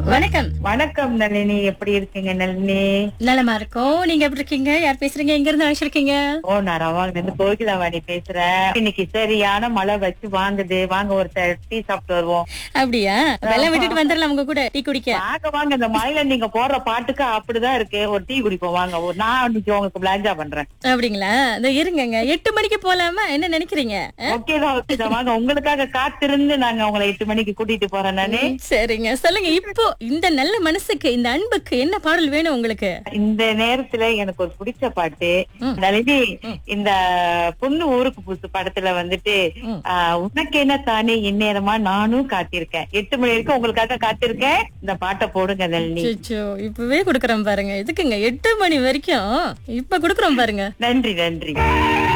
வணக்கம் வணக்கம் நளினி எப்படி இருக்கீங்க நளினி நலமா இருக்கோம் நீங்க எப்படி இருக்கீங்க யார் பேசுறீங்க எங்க இருந்து அழைச்சிருக்கீங்க ஓ நான் ரவாங்க இருந்து கோகிலாவாணி பேசுறேன் இன்னைக்கு சரியான மழை வச்சு வாங்குது வாங்க ஒரு டீ சாப்பிட்டு வருவோம் அப்படியா வெள்ளம் விட்டுட்டு வந்துடலாம் உங்க கூட டீ குடிக்க வாங்க வாங்க இந்த மழையில நீங்க போடுற பாட்டுக்கு அப்படிதான் இருக்கு ஒரு டீ குடிப்போம் வாங்க ஒரு நான் இன்னைக்கு உங்களுக்கு பிளாஞ்சா பண்றேன் அப்படிங்களா இந்த இருங்கங்க எட்டு மணிக்கு போலாமா என்ன நினைக்கிறீங்க ஓகே தான் ஓகே தான் வாங்க உங்களுக்காக காத்திருந்து நாங்க உங்களை எட்டு மணிக்கு கூட்டிட்டு போறேன் நானு சரிங்க சொல்லுங்க இப்போ இந்த நல்ல மனசுக்கு இந்த அன்புக்கு என்ன பாடல் வேணும் உங்களுக்கு இந்த நேரத்துல எனக்கு ஒரு பிடிச்ச பாட்டு நளினி இந்த பொண்ணு ஊருக்கு புதுசு படத்துல வந்துட்டு ம். ஆஹ், உனக்கு என்ன தானே இந்நேரமா நானும் காத்திருக்கேன் எட்டு மணி வரைக்கும் உங்களுக்காக காத்திருக்கேன் இந்த பாட்டை போடுங்க நளினி அச்சோ இப்பவே குடுக்கறோம் பாருங்க எதுக்குங்க எட்டு மணி வரைக்கும் இப்ப குடுக்கறோம் பாருங்க நன்றி நன்றி